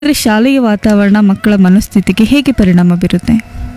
ಅಂದ್ರೆ ಶಾಲೆಯ ವಾತಾವರಣ ಮಕ್ಕಳ ಮನಸ್ಥಿತಿಗೆ ಹೇಗೆ ಪರಿಣಾಮ ಬೀರುತ್ತೆ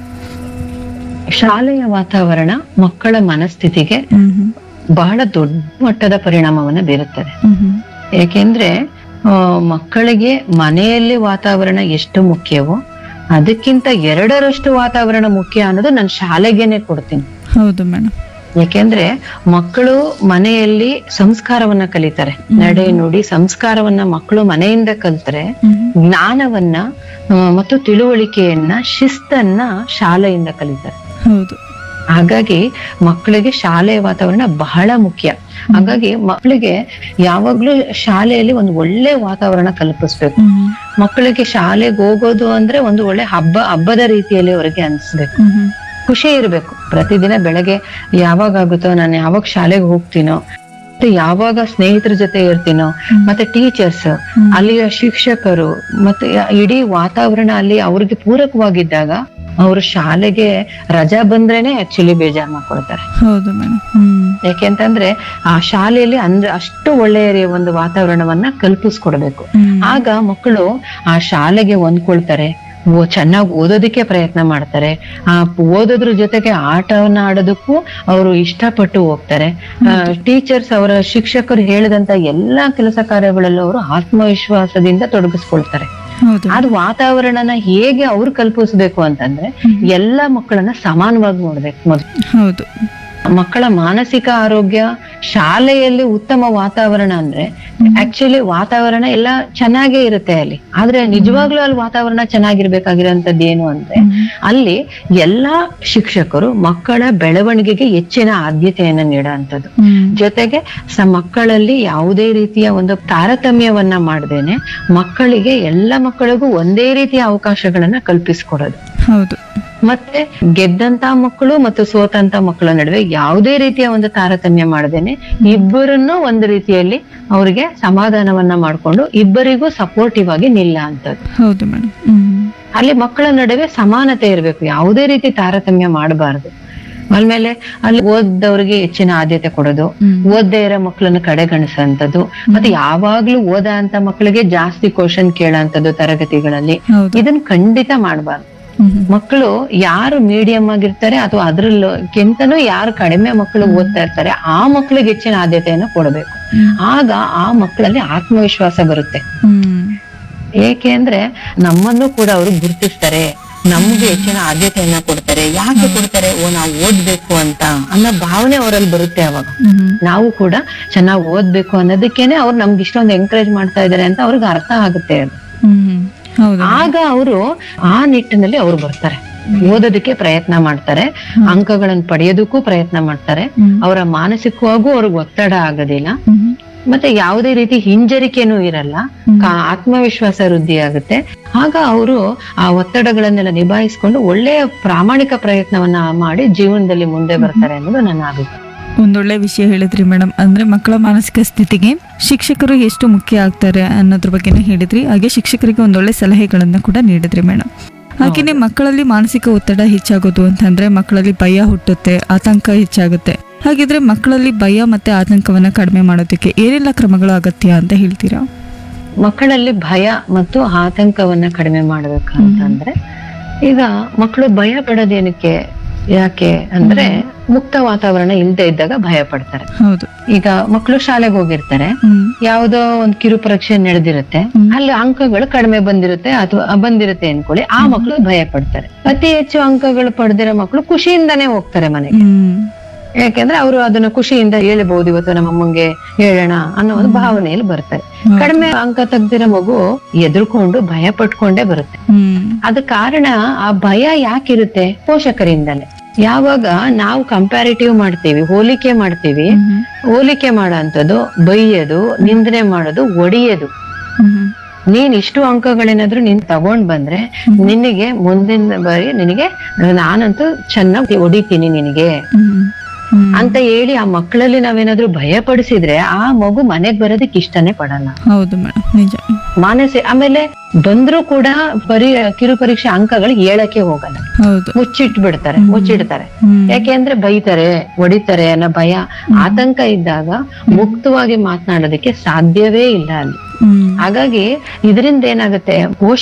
ಶಾಲೆಯ ವಾತಾವರಣ ಮಕ್ಕಳ ಮನಸ್ಥಿತಿಗೆ ಹ್ಮ್ ಹ್ಮ್. ಬಹಳ ದೊಡ್ಡ ಮಟ್ಟದ ಪರಿಣಾಮವನ್ನ ಬೀರುತ್ತದೆ ಹ್ಮ್ ಹ್ಮ್. ಏಕೆಂದ್ರೆ ಆ, ಮಕ್ಕಳಿಗೆ ಮನೆಯಲ್ಲಿ ವಾತಾವರಣ ಎಷ್ಟು ಮುಖ್ಯವೋ ಅದಕ್ಕಿಂತ ಎರಡರಷ್ಟು ವಾತಾವರಣ ಮುಖ್ಯ ಅನ್ನೋದು ನಾನು ಶಾಲೆಗೇನೆ ಕೊಡ್ತೀನಿ ಹೌದು ಮೇಡಮ್ ಯಾಕೆಂದ್ರೆ ಮಕ್ಕಳು ಮನೆಯಲ್ಲಿ ಸಂಸ್ಕಾರವನ್ನ ಕಲಿತಾರೆ ನಡೆ ನುಡಿ ಸಂಸ್ಕಾರವನ್ನ ಮಕ್ಕಳು ಮನೆಯಿಂದ ಕಲ್ತರೆ ಜ್ಞಾನವನ್ನ ಆ, ಮತ್ತು ತಿಳುವಳಿಕೆಯನ್ನ ಶಿಸ್ತನ್ನ ಶಾಲೆಯಿಂದ ಕಲಿತಾರೆ ಹೌದು ಹಾಗಾಗಿ ಮಕ್ಕಳಿಗೆ ಶಾಲೆಯ ವಾತಾವರಣ ಬಹಳ ಮುಖ್ಯ ಹಾಗಾಗಿ ಮಕ್ಕಳಿಗೆ ಯಾವಾಗ್ಲೂ ಶಾಲೆಯಲ್ಲಿ ಒಂದು ಒಳ್ಳೆ ವಾತಾವರಣ ಕಲ್ಪಿಸ್ಬೇಕು ಹ್ಮ್ ಮಕ್ಕಳಿಗೆ ಶಾಲೆಗೆ ಹೋಗೋದು ಅಂದ್ರೆ ಒಂದು ಒಳ್ಳೆ ಹಬ್ಬ ಹಬ್ಬದ ರೀತಿಯಲ್ಲಿ ಅವರಿಗೆ ಅನ್ಸ್ಬೇಕು ಹ್ಮ್ ಹ್ಮ್. ಖುಷಿ ಇರ್ಬೇಕು ಪ್ರತಿದಿನ ಬೆಳಗ್ಗೆ ಯಾವಾಗ ಆಗುತ್ತೋ ನಾನು ಯಾವಾಗ ಶಾಲೆಗೆ ಹೋಗ್ತೀನೋ ಮತ್ತೆ ಯಾವಾಗ ಸ್ನೇಹಿತರ ಜೊತೆ ಇರ್ತೀನೋ ಮತ್ತೆ ಟೀಚರ್ಸ್ ಅಲ್ಲಿಯ ಶಿಕ್ಷಕರು ಮತ್ತೆ ಇಡೀ ವಾತಾವರಣ ಅಲ್ಲಿ ಅವ್ರಿಗೆ ಪೂರಕವಾಗಿದ್ದಾಗ ಅವರು ಶಾಲೆಗೆ ರಜಾ ಬಂದ್ರೇನೆ ಆಕ್ಚುಲಿ ಬೇಜಾರ್ ಮಾಡ್ಕೊಳ್ತಾರೆ ಹೌದು ಮೇಡಮ್ ಹ್ಮ್ ಯಾಕೆಂತಂದ್ರೆ ಆ ಶಾಲೆಯಲ್ಲಿ ಅಂದ್ರೆ ಅಷ್ಟು ಒಳ್ಳೆಯ ಒಂದು ವಾತಾವರಣವನ್ನ ಕಲ್ಪಿಸ್ಕೊಡ್ಬೇಕು ಹ್ಮ್. ಆಗ ಮಕ್ಕಳು ಆ ಶಾಲೆಗೆ ಹೊಂದ್ಕೊಳ್ತಾರೆ ಓ- ಚೆನ್ನಾಗಿ ಓದೋದಕ್ಕೆ ಪ್ರಯತ್ನ ಮಾಡ್ತಾರೆ ಆ ಓದೋದ್ರ ಜೊತೆಗೆ ಆಟವನ್ನ ಆಡೋದಕ್ಕೂ ಅವರು ಇಷ್ಟಪಟ್ಟು ಹೋಗ್ತಾರೆ ಟೀಚರ್ಸ್ ಅವರ ಶಿಕ್ಷಕರು ಹೇಳಿದಂತ ಎಲ್ಲಾ ಕೆಲಸ ಕಾರ್ಯಗಳಲ್ಲೂ ಅವರು ಆತ್ಮವಿಶ್ವಾಸದಿಂದ ತೊಡಗಿಸ್ಕೊಳ್ತಾರೆ ಹೌದು ಅದು ವಾತಾವರಣನ ಹೇಗೆ ಅವ್ರು ಕಲ್ಪಿಸ್ಬೇಕು ಅಂತಂದ್ರೆ ಎಲ್ಲ ಮಕ್ಕಳನ್ನ ಸಮಾನವಾಗಿ ನೋಡ್ಬೇಕು ಮೊದ್ಲು ಹೌದು ಮಕ್ಕಳ ಮಾನಸಿಕ ಆರೋಗ್ಯ ಶಾಲೆಯಲ್ಲಿ ಉತ್ತಮ ವಾತಾವರಣ ಅಂದ್ರೆ ಆಕ್ಚುಲಿ ವಾತಾವರಣ ಎಲ್ಲ ಚೆನ್ನಾಗೇ ಇರುತ್ತೆ ಅಲ್ಲಿ ಆದ್ರೆ ನಿಜವಾಗ್ಲೂ ಅಲ್ಲಿ ವಾತಾವರಣ ಚೆನ್ನಾಗಿರ್ಬೇಕಾಗಿರೋಂಥದ್ದು ಏನು ಅಂದ್ರೆ ಅಲ್ಲಿ ಎಲ್ಲಾ ಶಿಕ್ಷಕರು ಮಕ್ಕಳ ಬೆಳವಣಿಗೆಗೆ ಹೆಚ್ಚಿನ ಆದ್ಯತೆಯನ್ನ ನೀಡುವಂಥದ್ದು ಹ್ಮ್ ಜೊತೆಗೆ ಸ ಮಕ್ಕಳಲ್ಲಿ ಯಾವುದೇ ರೀತಿಯ ಒಂದು ತಾರತಮ್ಯವನ್ನ ಮಾಡದೇನೆ ಮಕ್ಕಳಿಗೆ ಎಲ್ಲ ಮಕ್ಕಳಿಗೂ ಒಂದೇ ರೀತಿಯ ಅವಕಾಶಗಳನ್ನ ಕಲ್ಪಿಸ್ಕೊಡೋದು ಹೌದು ಮತ್ತೆ ಗೆದ್ದಂತ ಮಕ್ಕಳು ಮತ್ತು ಸೋತಂತ ಮಕ್ಕಳ ನಡುವೆ ಯಾವುದೇ ರೀತಿಯ ಒಂದು ತಾರತಮ್ಯ ಮಾಡದೇನೆ ಇಬ್ಬರನ್ನು ಒಂದು ರೀತಿಯಲ್ಲಿ ಅವರಿಗೆ ಸಮಾಧಾನವನ್ನ ಮಾಡ್ಕೊಂಡು ಇಬ್ಬರಿಗೂ ಸಪೋರ್ಟಿವ್ ಆಗಿ ನಿಲ್ಲ ಅಂತದ್ದು ಹೌದು ಮೇಡಮ್ ಹ್ಮ್ ಅಲ್ಲಿ ಮಕ್ಕಳ ನಡುವೆ ಸಮಾನತೆ ಇರಬೇಕು ಯಾವುದೇ ರೀತಿ ತಾರತಮ್ಯ ಮಾಡಬಾರದು ಆಮೇಲೆ ಅಲ್ಲಿ ಓದ್ದವ್ರಿಗೆ ಹೆಚ್ಚಿನ ಆದ್ಯತೆ ಕೊಡೋದು ಹ್ಮ್. ಓದ್ದೇ ಇರೋ ಮಕ್ಕಳನ್ನ ಕಡೆಗಣಿಸಂತದ್ದು ಮತ್ತೆ ಯಾವಾಗ್ಲೂ ಓದ ಅಂತ ಮಕ್ಕಳಿಗೆ ಜಾಸ್ತಿ ಕ್ವಶನ್ ಕೇಳೋಂಥದ್ದು ತರಗತಿಗಳಲ್ಲಿ ಹೌದು ಇದನ್ನ ಖಂಡಿತ ಮಾಡಬಾರ್ದು ಹ್ಮ್ ಹ್ಮ್. ಮಕ್ಕಳು ಯಾರು ಮೀಡಿಯಂ ಆಗಿರ್ತಾರೆ ಅಥವಾ ಅದ್ರಲ್ಲಕ್ಕಿಂತನೂ ಯಾರು ಕಡಿಮೆ ಮಕ್ಕಳು ಓದ್ತಾ ಇರ್ತಾರೆ ಆ ಮಕ್ಕಳಿಗೆ ಹೆಚ್ಚಿನ ಆದ್ಯತೆಯನ್ನು ಕೊಡಬೇಕು ಹ್ಮ್. ಆಗ ಆ ಮಕ್ಕಳಲ್ಲಿ ಆತ್ಮವಿಶ್ವಾಸ ಬರುತ್ತೆ ಹ್ಮ್ ಏಕೆ ಅಂದ್ರೆ ನಮ್ಮನ್ನು ಕೂಡ ಅವರು ಗುರುತಿಸ್ತಾರೆ ನಮ್ಗೆ ಹೆಚ್ಚಿನ ಆದ್ಯತೆಯನ್ನ ಕೊಡ್ತಾರೆ ಯಾಕೆ ಕೊಡ್ತಾರೆ ಓ ನಾವು ಓದ್ಬೇಕು ಅಂತ ಅನ್ನೋ ಭಾವನೆ ಅವರಲ್ಲಿ ಬರುತ್ತೆ ಅವಾಗ ಹ್ಮ್ ನಾವು ಕೂಡ ಚೆನ್ನಾಗಿ ಓದ್ಬೇಕು ಅನ್ನೋದಕ್ಕೇನೆ ಅವ್ರು ನಮ್ಗೆ ಇಷ್ಟೊಂದು ಎಂಕರೇಜ್ ಮಾಡ್ತಾ ಇದಾರೆ ಅಂತ ಅವ್ರಿಗೆ ಅರ್ಥ ಆಗುತ್ತೆ ಅದು ಹ್ಮ್ ಹೌದು ಆಗ ಅವರು ಆ ನಿಟ್ಟಿನಲ್ಲಿ ಅವ್ರು ಬರ್ತಾರೆ ಓದೋದಕ್ಕೆ ಪ್ರಯತ್ನ ಮಾಡ್ತಾರೆ ಅಂಕಗಳನ್ನು ಪಡೆಯೋದಕ್ಕೂ ಪ್ರಯತ್ನ ಮಾಡ್ತಾರೆ ಹ್ಮ್. ಅವರ ಮಾನಸಿಕವಾಗೂ ಅವ್ರಿಗೆ ಒತ್ತಡ ಆಗೋದಿಲ್ಲ ಹ್ಮ್ ಮತ್ತೆ ಯಾವುದೇ ರೀತಿ ಹಿಂಜರಿಕೆನೂ ಇರಲ್ಲ ಕಾ- ಆತ್ಮವಿಶ್ವಾಸ ವೃದ್ಧಿ ಆಗುತ್ತೆ ಆಗ ಅವರು ಆ ಒತ್ತಡಗಳನ್ನೆಲ್ಲ ನಿಭಾಯಿಸ್ಕೊಂಡು ಒಳ್ಳೆಯ ಪ್ರಾಮಾಣಿಕ ಪ್ರಯತ್ನವನ್ನ ಮಾಡಿ ಜೀವನದಲ್ಲಿ ಮುಂದೆ ಬರ್ತಾರೆ ಅನ್ನೋದು ನನ್ನ ಅಭಿಪ್ರಾಯ ಒಂದೊಳ್ಳೆ ವಿಷಯ ಹೇಳಿದ್ರಿ ಮೇಡಮ್ ಅಂದ್ರೆ ಮಕ್ಕಳ ಮಾನಸಿಕ ಸ್ಥಿತಿಗೆ ಶಿಕ್ಷಕರು ಎಷ್ಟು ಮುಖ್ಯ ಆಗ್ತಾರೆ ಅನ್ನೋದ್ರ ಬಗ್ಗೆನೂ ಹೇಳಿದ್ರಿ ಹಾಗೆ ಶಿಕ್ಷಕರಿಗೆ ಒಂದೊಳ್ಳೆ ಸಲಹೆಗಳನ್ನ ಕೂಡ ನೀಡಿದ್ರಿ ಮೇಡಮ್ ಹಾಗೆಯೇ ಮಕ್ಕಳಲ್ಲಿ ಮಾನಸಿಕ ಒತ್ತಡ ಹೆಚ್ಚಾಗೋದು ಅಂತಂದ್ರೆ ಮಕ್ಕಳಲ್ಲಿ ಭಯ ಹುಟ್ಟುತ್ತೆ ಆತಂಕ ಹೆಚ್ಚಾಗುತ್ತೆ ಹಾಗಿದ್ರೆ ಮಕ್ಕಳಲ್ಲಿ ಭಯ ಮತ್ತೆ ಆತಂಕವನ್ನ ಕಡಿಮೆ ಮಾಡೋದಕ್ಕೆ ಏನೆಲ್ಲ ಕ್ರಮಗಳು ಅಗತ್ಯ ಅಂತ ಹೇಳ್ತೀರಾ ಮಕ್ಕಳಲ್ಲಿ ಭಯ ಮತ್ತು ಆತಂಕವನ್ನ ಕಡಿಮೆ ಮಾಡ್ಬೇಕಂತಂದ್ರೆ ಈಗ ಮಕ್ಕಳು ಭಯ ಪಡೋದೇನಕ್ಕೆ ಯಾಕೆ ಅಂದ್ರೆ ಮುಕ್ತ ವಾತಾವರಣ ಇಲ್ಲದೆ ಇದ್ದಾಗ ಭಯ ಪಡ್ತಾರೆ ಹೌದು ಈಗ ಮಕ್ಕಳು ಶಾಲೆಗೆ ಹೋಗಿರ್ತಾರೆ ಹ್ಮ್ ಯಾವುದೋ ಒಂದು ಕಿರು ಪರೀಕ್ಷೆ ನಡೆದಿರುತ್ತೆ ಹ್ಮ್. ಅಲ್ಲಿ ಅಂಕಗಳು ಕಡಿಮೆ ಬಂದಿರುತ್ತೆ ಅಥವಾ ಬಂದಿರುತ್ತೆ ಅನ್ಕೊಳ್ಳಿ ಆ ಮಕ್ಕಳು ಭಯ ಪಡ್ತಾರೆ ಅತಿ ಹೆಚ್ಚು ಅಂಕಗಳು ಪಡೆದಿರೋ ಮಕ್ಕಳು ಖುಷಿಯಿಂದಾನೇ ಹೋಗ್ತಾರೆ ಮನೆಗೆ ಹ್ಮ್ ಯಾಕೆಂದ್ರೆ ಅವರು ಅದನ್ನ ಖುಷಿಯಿಂದ ಹೇಳ್ಬಹುದು ಇವತ್ತು ನಮ್ಮ ಅಮ್ಮಂಗೆ ಹೇಳೋಣ ಅನ್ನೋ ಒಂದು ಭಾವನೆಯಲ್ಲಿ ಬರ್ತಾರೆ ಹೌದು. ಕಡಿಮೆ ಅಂಕ ತೆಗ್ದಿರೋ ಮಗು ಎದುರ್ಕೊಂಡು ಭಯ ಪಟ್ಕೊಂಡೇ ಬರುತ್ತೆ ಹ್ಮ್ ಅದ ಕಾರಣ ಆ ಭಯ ಯಾಕಿರುತ್ತೆ ಪೋಷಕರಿಂದಲೇ ಯಾವಾಗ ನಾವು ಕಂಪ್ಯಾರಿಟಿವ್ ಮಾಡ್ತೀವಿ ಹೋಲಿಕೆ ಮಾಡ್ತೀವಿ ಹ್ಮ್ ಹೋಲಿಕೆ ಮಾಡೋಂಥದ್ದು ಬೈಯೋದು ನಿಂದನೆ ಮಾಡೋದು ಒಡೆಯೋದು ಹ್ಮ್ ನೀನ್ ಇಷ್ಟು ಅಂಕಗಳೇನಾದ್ರೂ ನೀನ್ ತಗೊಂಡ್ ಬಂದ್ರೆ ನಿನಗೆ ಮುಂದಿನ ಬಾರಿ ನಿನಗೆ ನಾನಂತೂ ಚೆನ್ನಾಗಿ ಹೊಡಿತೀನಿ ನಿನಗೆ ಹ್ಮ್ ಹ್ಮ್ ಅಂತ ಹೇಳಿ ಆ ಮಕ್ಕಳಲ್ಲಿ ನಾವೇನಾದ್ರೂ ಭಯ ಪಡಿಸಿದ್ರೆ ಆ ಮಗು ಮನೆಗ್ ಬರೋದಕ್ಕೆ ಇಷ್ಟನೇ ಪಡಲ್ಲ ಹೌದು ಮೇಡಮ್ ನಿಜ ಮಾನಸಿ ಆಮೇಲೆ ಬಂದ್ರೂ ಕೂಡ ಪರಿ ಕಿರು ಪರೀಕ್ಷೆ ಅಂಕಗಳು ಹೇಳಕ್ಕೆ ಹೋಗಲ್ಲ ಹೌದು ಮುಚ್ಚಿಟ್ ಬಿಡ್ತಾರೆ ಮುಚ್ಚಿಡ್ತಾರೆ ಹ್ಮ್ ಯಾಕೆಂದ್ರೆ ಬೈತಾರೆ ಹೊಡಿತಾರೆ ಅನ್ನೋ ಭಯ ಆತಂಕ ಇದ್ದಾಗ ಮುಕ್ತವಾಗಿ ಮಾತನಾಡೋದಕ್ಕೆ ಸಾಧ್ಯವೇ ಇಲ್ಲ ಅಲ್ಲಿ ಹ್ಮ್ ಹಾಗಾಗಿ ಇದರಿಂದ ಏನಾಗುತ್ತೆ